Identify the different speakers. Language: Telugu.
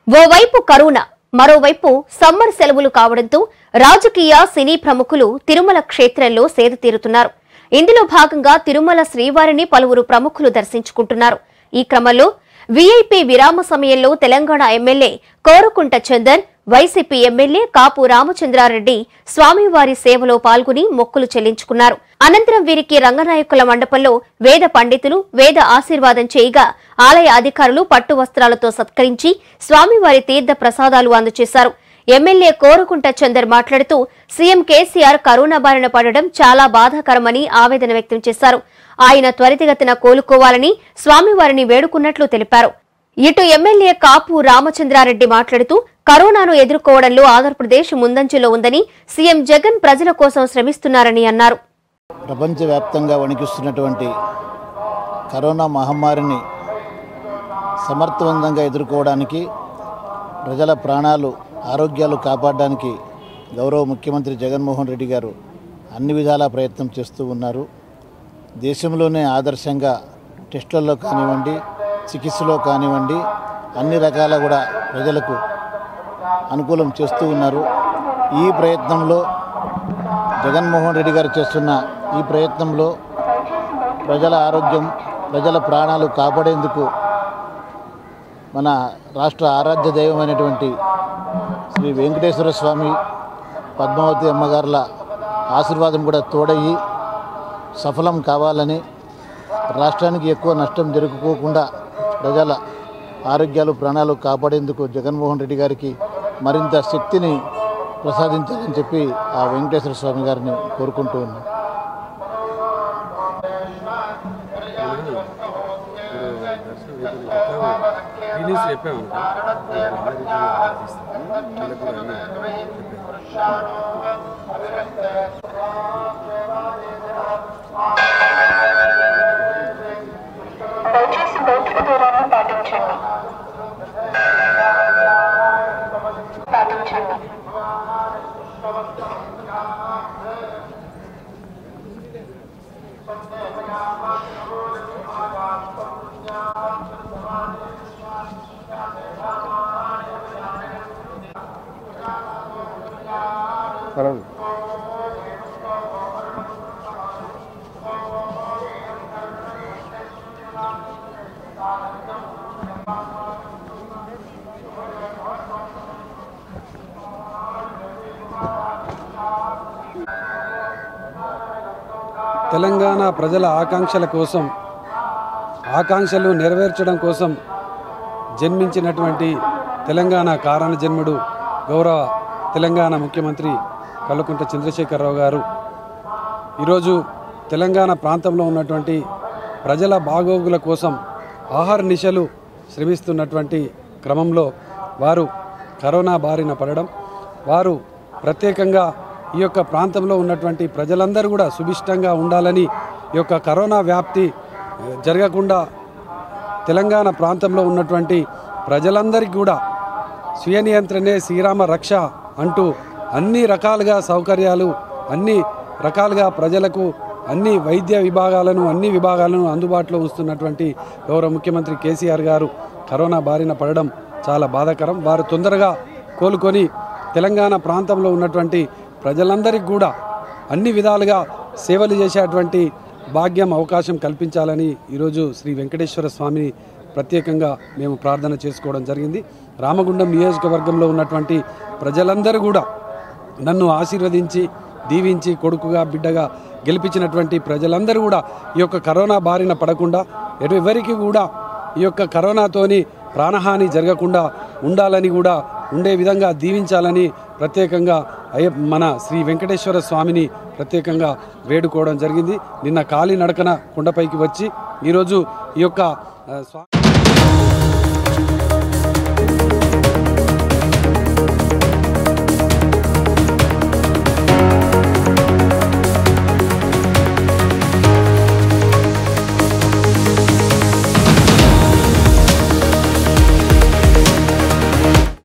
Speaker 1: ఓవైపు కరోనా మరోవైపు సమ్మర్ సెలవులు కావడంతో రాజకీయ సినీ ప్రముఖులు తిరుమల క్షేత్రంలో సేద తీరుతున్నారు ఇందులో భాగంగా తిరుమల శ్రీవారిని పలువురు ప్రముఖులు దర్శించుకుంటున్నారు ఈ క్రమంలో వీఐపీ విరామ సమయంలో తెలంగాణ ఎమ్మెల్యే కోరుకుంట చందర్ వైసీపీ ఎమ్మెల్యే కాపు రామచంద్రారెడ్డి స్వామివారి సేవలో పాల్గొని మొక్కులు చెల్లించుకున్నారు అనంతరం వీరికి రంగనాయకుల మండపంలో వేద పండితులు వేద ఆశీర్వాదం చేయగా ఆలయ అధికారులు పట్టు వస్త్రాలతో సత్కరించి స్వామివారి తీర్థ ప్రసాదాలు అందజేశారు ఎమ్మెల్యే కోరుకుంట చందర్ మాట్లాడుతూ సీఎం కేసీఆర్ కరోనా బారిన పడడం చాలా బాధాకరమని ఆవేదన వ్యక్తం చేశారు ఆయన త్వరితగతిన కోలుకోవాలని స్వామివారిని వేడుకున్నట్లు తెలిపారు ఇటు ఎమ్మెల్యే కాపు రామచంద్రారెడ్డి మాట్లాడుతూ కరోనాను ఎదుర్కోవడంలో ఆంధ్రప్రదేశ్ ముందంజలో ఉందని సీఎం జగన్ ప్రజల కోసం శ్రమిస్తున్నారని అన్నారు
Speaker 2: ప్రపంచవ్యాప్తంగా వణికిస్తున్నటువంటి కరోనా మహమ్మారిని సమర్థవంతంగా ఎదుర్కోవడానికి ప్రజల ప్రాణాలు ఆరోగ్యాలు కాపాడడానికి గౌరవ ముఖ్యమంత్రి జగన్మోహన్ రెడ్డి గారు అన్ని విధాలా ప్రయత్నం చేస్తూ ఉన్నారు దేశంలోనే ఆదర్శంగా టెస్టులలో కానివ్వండి చికిత్సలో కానివ్వండి అన్ని రకాల కూడా ప్రజలకు అనుకూలం చేస్తూ ఉన్నారు ఈ ప్రయత్నంలో జగన్మోహన్ రెడ్డి గారు చేస్తున్న ఈ ప్రయత్నంలో ప్రజల ఆరోగ్యం ప్రజల ప్రాణాలు కాపాడేందుకు మన రాష్ట్ర ఆరాధ్య దైవమైనటువంటి శ్రీ వెంకటేశ్వర స్వామి పద్మావతి అమ్మగారుల ఆశీర్వాదం కూడా తోడయ్యి సఫలం కావాలని రాష్ట్రానికి ఎక్కువ నష్టం జరుపుకోకుండా ప్రజల ఆరోగ్యాలు ప్రాణాలు కాపాడేందుకు జగన్మోహన్ రెడ్డి గారికి మరింత శక్తిని ప్రసాదించాలని చెప్పి ఆ వెంకటేశ్వర స్వామి గారిని కోరుకుంటూ ఉన్నాం
Speaker 3: న్యూస్ చెప్పాము
Speaker 4: దయచేసి భౌతిక దూరాన్ని పాటించండి పాటించండి
Speaker 3: తెలంగాణ ప్రజల ఆకాంక్షల కోసం ఆకాంక్షలు నెరవేర్చడం కోసం జన్మించినటువంటి తెలంగాణ కారణ జన్ముడు గౌరవ తెలంగాణ ముఖ్యమంత్రి కల్వకుంట్ల చంద్రశేఖరరావు గారు ఈరోజు తెలంగాణ ప్రాంతంలో ఉన్నటువంటి ప్రజల బాగోగుల కోసం ఆహార నిశలు శ్రమిస్తున్నటువంటి క్రమంలో వారు కరోనా బారిన పడడం వారు ప్రత్యేకంగా ఈ యొక్క ప్రాంతంలో ఉన్నటువంటి ప్రజలందరూ కూడా సుభిష్టంగా ఉండాలని ఈ యొక్క కరోనా వ్యాప్తి ఏ, జరగకుండా తెలంగాణ ప్రాంతంలో ఉన్నటువంటి ప్రజలందరికీ కూడా స్వీయ నియంత్రణే శ్రీరామ రక్ష అంటూ అన్ని రకాలుగా సౌకర్యాలు అన్ని రకాలుగా ప్రజలకు అన్ని వైద్య విభాగాలను అన్ని విభాగాలను అందుబాటులో ఉంచుతున్నటువంటి గౌరవ ముఖ్యమంత్రి కేసీఆర్ గారు కరోనా బారిన పడడం చాలా బాధాకరం వారు తొందరగా కోలుకొని తెలంగాణ ప్రాంతంలో ఉన్నటువంటి ప్రజలందరికీ కూడా అన్ని విధాలుగా సేవలు చేసేటువంటి భాగ్యం అవకాశం కల్పించాలని ఈరోజు శ్రీ వెంకటేశ్వర స్వామిని ప్రత్యేకంగా మేము ప్రార్థన చేసుకోవడం జరిగింది రామగుండం నియోజకవర్గంలో ఉన్నటువంటి ప్రజలందరూ కూడా నన్ను ఆశీర్వదించి దీవించి కొడుకుగా బిడ్డగా గెలిపించినటువంటి ప్రజలందరూ కూడా ఈ యొక్క కరోనా బారిన పడకుండా ఎటు ఎవరికి కూడా ఈ యొక్క కరోనాతోని ప్రాణహాని జరగకుండా ఉండాలని కూడా ఉండే విధంగా దీవించాలని ప్రత్యేకంగా అయ్య మన శ్రీ వెంకటేశ్వర స్వామిని ప్రత్యేకంగా వేడుకోవడం జరిగింది నిన్న కాలి నడకన కొండపైకి వచ్చి ఈరోజు ఈ యొక్క ఆ, స్వా